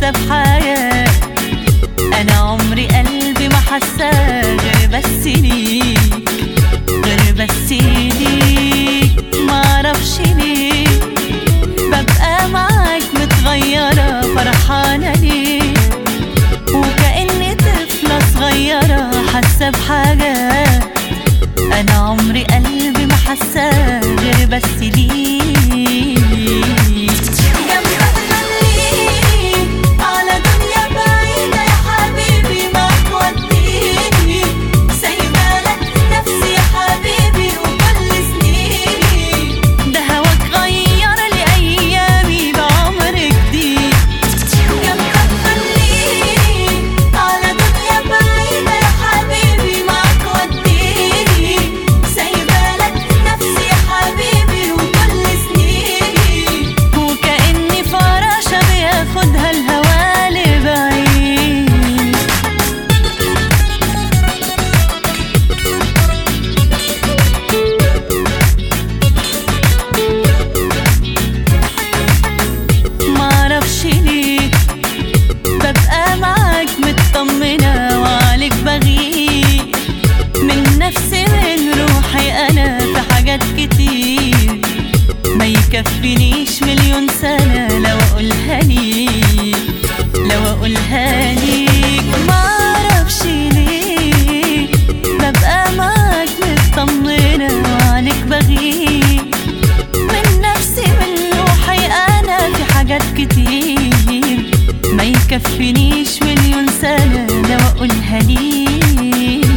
حاسة بحياة أنا عمري قلبي ما حساه غير بس ليك غير بس ليك معرفش ليه ببقى معاك متغيرة فرحانة ليه وكأني طفلة صغيرة حاسة بحاجات أنا عمري قلبي ما حساه غير بس ليك جنبك خليني على دنيا بعيدة يا حبيبي ما توديني سايبالك نفسي يا حبيبي وكل سنيني ده هواك غير لي أيامي بعمر جديد جنبك خليني على دنيا بعيدة يا حبيبي ما توديني سايبالك نفسي يا حبيبي وكل سنيني وكأني فراشة بياخدها الهوا لبعيد معرفش ليه ببقى معاك مطمنة وعليك بغير من نفسي من روحي أنا في حاجات كتير ما يكفينيش مليون سنة لو أقولها ليك لو أقولها ليك معرفش ليه ببقى معاك مطمنة وعليك بغير من نفسي من روحي أنا في حاجات كتير ما يكفينيش مليون سنة لو أقولها ليك